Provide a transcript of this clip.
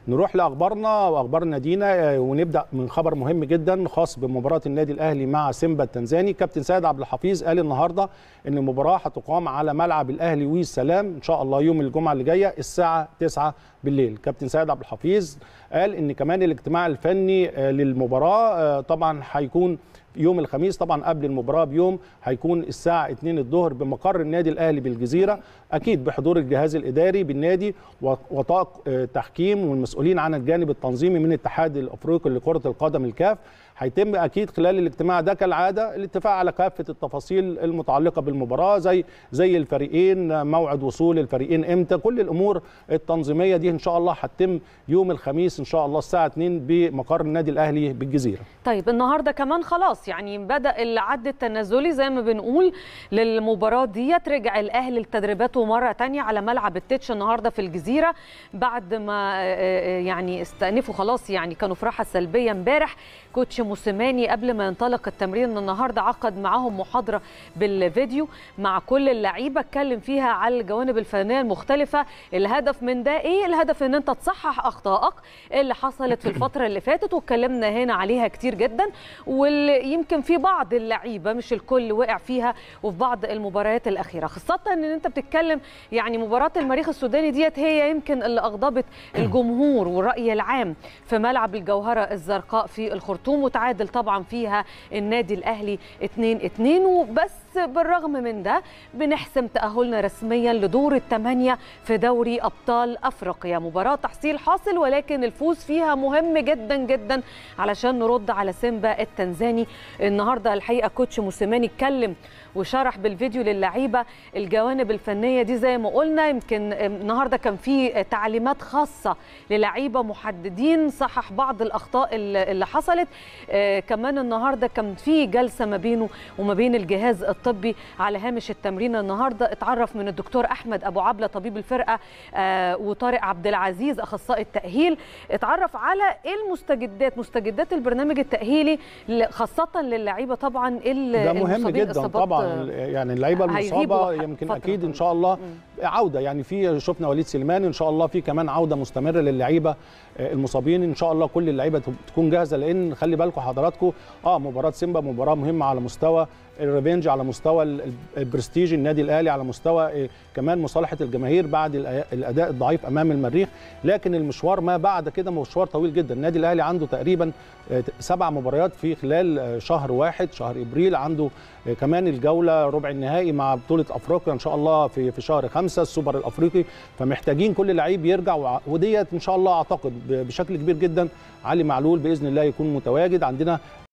نروح لاخبارنا واخبار نادينا ونبدا من خبر مهم جدا خاص بمباراه النادي الاهلي مع سيمبا التنزاني كابتن سيد عبد الحفيظ قال النهارده ان المباراه هتقام على ملعب الاهلي والسلام ان شاء الله يوم الجمعه اللي جايه الساعه 9 بالليل كابتن سيد عبد الحفيظ قال ان كمان الاجتماع الفني للمباراه طبعا هيكون يوم الخميس طبعا قبل المباراه بيوم هيكون الساعه 2 الظهر بمقر النادي الاهلي بالجزيره اكيد بحضور الجهاز الاداري بالنادي وطاق تحكيم والمسؤولين عن الجانب التنظيمي من الاتحاد الافريقي لكره القدم الكاف هيتم اكيد خلال الاجتماع ده كالعاده الاتفاق على كافه التفاصيل المتعلقه بالمباراه زي زي الفريقين موعد وصول الفريقين امتى كل الامور التنظيميه دي ان شاء الله هتتم يوم الخميس ان شاء الله الساعه 2 بمقر النادي الاهلي بالجزيره طيب النهارده كمان خلاص يعني بدا العد التنازلي زي ما بنقول للمباراه ديت رجع الاهلي لتدريباته مره ثانيه على ملعب التتش النهارده في الجزيره بعد ما يعني استأنفوا خلاص يعني كانوا في راحه سلبيه امبارح كوتش موسيماني قبل ما ينطلق التمرين النهارده عقد معاهم محاضره بالفيديو مع كل اللعيبه اتكلم فيها على الجوانب الفنيه المختلفه الهدف من ده ايه الهدف ان انت تصحح اخطائك اللي حصلت في الفتره اللي فاتت واتكلمنا هنا عليها كتير جدا واللي يمكن في بعض اللعيبه مش الكل وقع فيها وفي بعض المباريات الاخيره خاصه ان انت بتتكلم يعني مباراه المريخ السوداني ديت هي يمكن اللي اغضبت الجمهور والراي العام في ملعب الجوهره الزرقاء في الخرطوم وتعادل طبعا فيها النادي الاهلي 2 2 وبس بالرغم من ده بنحسم تأهلنا رسميا لدور الثمانية في دوري أبطال أفريقيا مباراة تحصيل حاصل ولكن الفوز فيها مهم جدا جدا علشان نرد على سيمبا التنزاني النهارده الحقيقة كوتش موسيماني اتكلم وشرح بالفيديو للعيبه الجوانب الفنيه دي زي ما قلنا يمكن النهارده كان في تعليمات خاصه للعيبه محددين صحح بعض الاخطاء اللي حصلت آه كمان النهارده كان في جلسه ما بينه وما بين الجهاز الطبي على هامش التمرين النهارده اتعرف من الدكتور احمد ابو عبله طبيب الفرقه آه وطارق عبد العزيز اخصائي التاهيل اتعرف على ايه المستجدات مستجدات البرنامج التاهيلي خاصه للعيبه طبعا ده مهم جدا طبعا يعني اللعيبه المصابه يمكن اكيد ان شاء الله عوده يعني في شفنا وليد سليمان ان شاء الله في كمان عوده مستمره للعيبه المصابين ان شاء الله كل اللعيبه تكون جاهزه لان خلي بالكم حضراتكم اه مباراه سيمبا مباراه مهمه على مستوى الريفنج على مستوى البرستيج النادي الاهلي على مستوى كمان مصالحه الجماهير بعد الاداء الضعيف امام المريخ لكن المشوار ما بعد كده مشوار طويل جدا النادي الاهلي عنده تقريبا سبع مباريات في خلال شهر واحد شهر ابريل عنده كمان الجوله ربع النهائي مع بطوله افريقيا ان شاء الله في في شهر خمسة السوبر الافريقي فمحتاجين كل لعيب يرجع وديت ان شاء الله اعتقد بشكل كبير جدا علي معلول باذن الله يكون متواجد عندنا